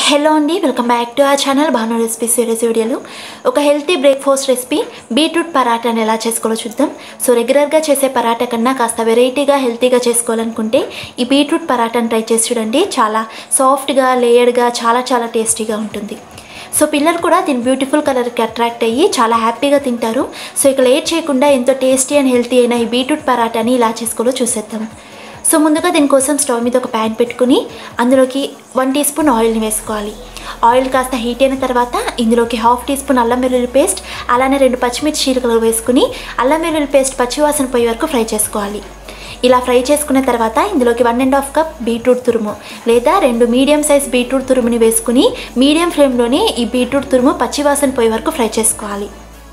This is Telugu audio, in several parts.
హలో అండి welcome back to ah channel Bhanu recipe series వీడియోలు ఒక హెల్తీ బ్రేక్ఫాస్ట్ రెసిపీ బీట్రూట్ పరాటాని ఎలా చేసుకోవాలో చూద్దాం సో రెగ్యులర్గా చేసే పరాటా కన్నా కాస్త వెరైటీగా హెల్తీగా చేసుకోవాలనుకుంటే ఈ బీట్రూట్ పరాటాని ట్రై చేసి చూడండి చాలా సాఫ్ట్గా లేయర్డ్గా చాలా చాలా టేస్టీగా ఉంటుంది సో పిల్లలు కూడా దీని బ్యూటిఫుల్ కలర్కి అట్రాక్ట్ అయ్యి చాలా హ్యాపీగా తింటారు సో ఇక లేట్ చేయకుండా ఎంతో టేస్టీ అండ్ హెల్తీ అయిన ఈ బీట్రూట్ పరాటాని ఇలా చేసుకోవాలో చూసేద్దాం సో ముందుగా దీనికోసం స్టవ్ మీద ఒక ప్యాన్ పెట్టుకుని అందులోకి వన్ టీ స్పూన్ ఆయిల్ని వేసుకోవాలి ఆయిల్ కాస్త హీట్ అయిన తర్వాత ఇందులోకి హాఫ్ టీ స్పూన్ అల్లం వెల్లుల్లి పేస్ట్ అలానే రెండు పచ్చిమిర్చి చీరకలు వేసుకుని అల్లం వెల్లుల్లి పేస్ట్ పచ్చివాసన పోయే వరకు ఫ్రై చేసుకోవాలి ఇలా ఫ్రై చేసుకున్న తర్వాత ఇందులోకి one and half cup beetroot తురుము లేదా రెండు మీడియం సైజ్ బీట్రూట్ తురుముని వేసుకుని మీడియం ఫ్లేమ్లోనే ఈ బీట్రూట్ తురుము పచ్చివాసన పోయే వరకు ఫ్రై చేసుకోవాలి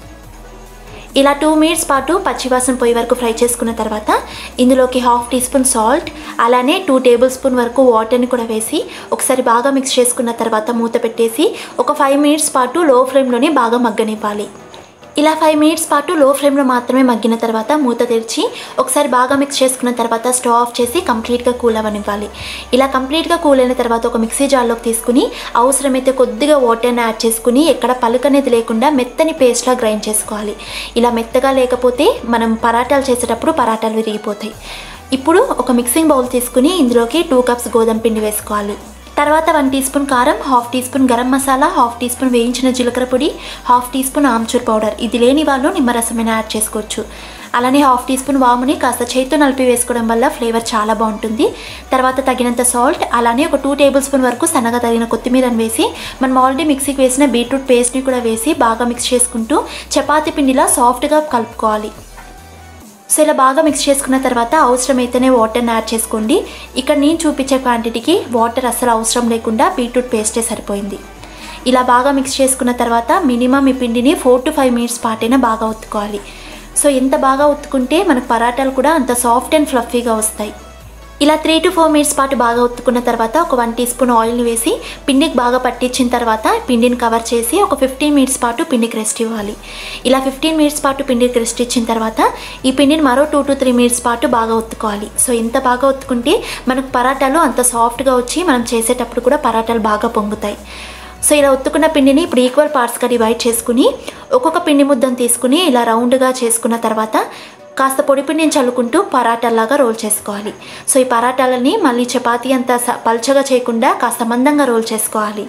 ఇలా టూ మినిట్స్ పాటు పచ్చివాసన పోయే వరకు ఫ్రై చేసుకున్న తర్వాత ఇందులోకి హాఫ్ టీ స్పూన్ సాల్ట్ అలానే టూ టేబుల్ స్పూన్ వరకు వాటర్ని కూడా వేసి ఒకసారి బాగా మిక్స్ చేసుకున్న తర్వాత మూత పెట్టేసి ఒక ఫైవ్ మినిట్స్ పాటు లో ఫ్లేమ్లోనే బాగా మగ్గనివ్వాలి ఇలా ఫైవ్ మినిట్స్ పాటు లో ఫ్లేమ్లో మాత్రమే మగ్గిన తర్వాత మూత తెరిచి ఒకసారి బాగా మిక్స్ చేసుకున్న తర్వాత స్టవ్ ఆఫ్ చేసి కంప్లీట్గా కూల్ అవ్వనివ్వాలి ఇలా కంప్లీట్గా కూల్ అయిన తర్వాత ఒక మిక్సీ జార్లోకి తీసుకుని అవసరమైతే కొద్దిగా వాటర్ని యాడ్ చేసుకుని ఎక్కడ పలుకు అనేది లేకుండా మెత్తని పేస్ట్లా గ్రైండ్ చేసుకోవాలి ఇలా మెత్తగా లేకపోతే మనం పరాటాలు చేసేటప్పుడు పరాటాలు విరిగిపోతాయి ఇప్పుడు ఒక మిక్సింగ్ బౌల్ తీసుకుని ఇందులోకి టూ కప్స్ గోధుమ పిండి వేసుకోవాలి తర్వాత వన్ టీ స్పూన్ కారం half teaspoon garam masala half teaspoon వేయించిన జీలకర్ర పొడి half teaspoon amchur powder ఇది లేని వాళ్ళు నిమ్మరసమైన యాడ్ చేసుకోవచ్చు అలానే హాఫ్ టీ స్పూన్ వాముని కాస్త చేతితో నలిపి వేసుకోవడం వల్ల ఫ్లేవర్ చాలా బాగుంటుంది తర్వాత తగినంత సాల్ట్ అలానే ఒక టూ టేబుల్ స్పూన్ వరకు సన్నగా తగిన కొత్తిమీరని వేసి మనం ఆల్రెడీ మిక్సీకి వేసిన బీట్రూట్ పేస్ట్ని కూడా వేసి బాగా మిక్స్ చేసుకుంటూ చపాతీ పిండిలా సాఫ్ట్గా కలుపుకోవాలి సో ఇలా బాగా మిక్స్ చేసుకున్న తర్వాత అవసరమైతేనే వాటర్ని యాడ్ చేసుకోండి ఇక్కడ నేను చూపించే క్వాంటిటీకి వాటర్ అసలు అవసరం లేకుండా బీట్రూట్ పేస్టే సరిపోయింది ఇలా బాగా మిక్స్ చేసుకున్న తర్వాత మినిమం ఈ పిండిని ఫోర్ టు ఫైవ్ మినిట్స్ పాటైనా బాగా ఉత్తుకోవాలి సో ఎంత బాగా ఉత్తుకుంటే మనకు పరాటాలు కూడా అంత సాఫ్ట్ అండ్ ఫ్లఫీగా వస్తాయి ఇలా త్రీ టు ఫోర్ మినిట్స్ పాటు బాగా ఉత్తుకున్న తర్వాత ఒక వన్ టీ స్పూన్ ఆయిల్ని వేసి పిండికి బాగా పట్టించిన తర్వాత పిండిని కవర్ చేసి ఒక ఫిఫ్టీన్ మినిట్స్ పాటు పిండికి రెస్ట్ ఇవ్వాలి ఇలా ఫిఫ్టీన్ మినిట్స్ పాటు పిండికి రెస్ట్ ఇచ్చిన తర్వాత ఈ పిండిని మరో టూ టు త్రీ మినిట్స్ పాటు బాగా ఉత్తుకోవాలి సో ఎంత బాగా ఉత్తుకుంటే మనకు పరాటాలు అంత సాఫ్ట్గా వచ్చి మనం చేసేటప్పుడు కూడా పరాటాలు బాగా పొంగుతాయి సో ఇలా ఒత్తుకున్న పిండిని ఇప్పుడు ఈక్వల్ పార్ట్స్గా డివైడ్ చేసుకుని ఒక్కొక్క పిండి ముద్దను తీసుకుని ఇలా రౌండ్గా చేసుకున్న తర్వాత కాస్త పొడి పిండిని చల్లుకుంటూ పరాటాలాగా రోల్ చేసుకోవాలి సో ఈ పరాటాలని మళ్ళీ చపాతీ అంత స- పల్చగా చేయకుండా కాస్త మందంగా రోల్ చేసుకోవాలి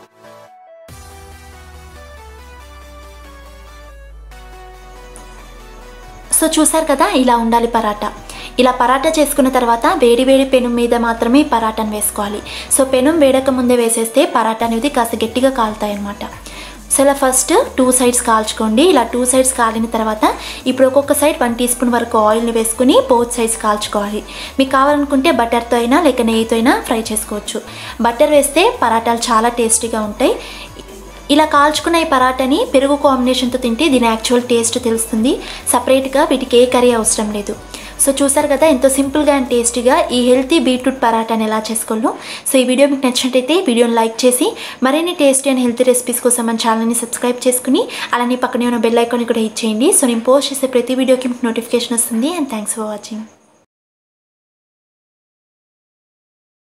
సో చూసారు కదా ఇలా ఉండాలి పరాటా ఇలా పరాటా చేసుకున్న తర్వాత వేడి వేడి పెనం మీద మాత్రమే ఈ పరాటాను వేసుకోవాలి సో పెనం వేడక ముందే వేసేస్తే పరాటా అనేది కాస్త గట్టిగా కాలుతాయి అన్నమాట సో ఇలా ఫస్ట్ టూ సైడ్స్ కాల్చుకోండి ఇలా టూ సైడ్స్ కాలిన తర్వాత ఇప్పుడు ఒక్కొక్క సైడ్ వన్ టీ స్పూన్ వరకు ఆయిల్ని వేసుకుని బోత్ సైడ్స్ కాల్చుకోవాలి మీకు కావాలనుకుంటే బటర్తో అయినా లేక నెయ్యితో అయినా ఫ్రై చేసుకోవచ్చు బటర్ వేస్తే పరాటాలు చాలా టేస్టీగా ఉంటాయి ఇలా కాల్చుకున్న ఈ పరాటాని పెరుగు కాంబినేషన్తో తింటే దీని యాక్చువల్ టేస్ట్ తెలుస్తుంది సపరేట్గా వీటికి ఏ కర్రీ అవసరం లేదు సో చూసారు కదా ఎంతో సింపుల్గా అండ్ టేస్టీగా ఈ హెల్తీ బీట్రూట్ పరాటాని ఎలా చేసుకోవాలో సో ఈ వీడియో మీకు నచ్చినట్టయితే వీడియోని లైక్ చేసి మరిన్ని టేస్టీ అండ్ హెల్తీ రెసిపీస్ కోసం మన ఛానల్ని సబ్స్క్రైబ్ చేసుకుని అలానే పక్కనే ఉన్న బెల్ ఐకాన్ కూడా హిట్ చేయండి సో నేను పోస్ట్ చేసే ప్రతి వీడియోకి మీకు నోటిఫికేషన్ వస్తుంది అండ్ థ్యాంక్స్ ఫర్ వాచింగ్